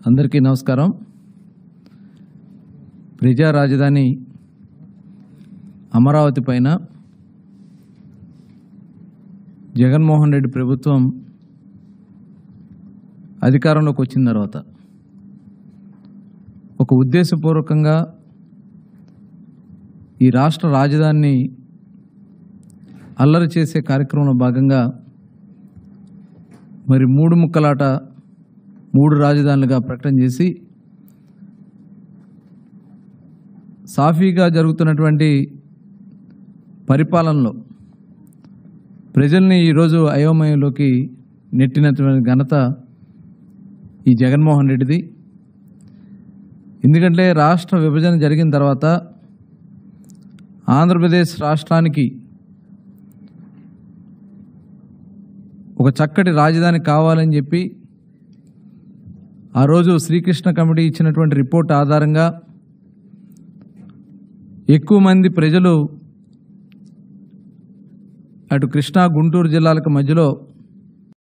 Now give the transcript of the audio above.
అందరికీ నమస్కారం ప్రజా రాజధాని అమరావతి పైన జగన్మోహన్ రెడ్డి ప్రభుత్వం అధికారంలోకి వచ్చిన తర్వాత ఒక ఉద్దేశపూర్వకంగా ఈ రాష్ట్ర రాజధానిని అల్లరి చేసే కార్యక్రమంలో భాగంగా మరి మూడు ముక్కలాట మూడు రాజధానులుగా ప్రకటన చేసి సాఫీగా జరుగుతున్నటువంటి పరిపాలనలో ప్రజల్ని ఈరోజు అయోమయంలోకి నెట్టినటువంటి ఘనత ఈ జగన్మోహన్ రెడ్డిది ఎందుకంటే రాష్ట్ర విభజన జరిగిన తర్వాత ఆంధ్రప్రదేశ్ రాష్ట్రానికి ఒక చక్కటి రాజధాని కావాలని చెప్పి ఆ రోజు శ్రీకృష్ణ కమిటీ ఇచ్చినటువంటి రిపోర్ట్ ఆధారంగా ఎక్కువ మంది ప్రజలు అటు కృష్ణా గుంటూరు జిల్లాలకు మధ్యలో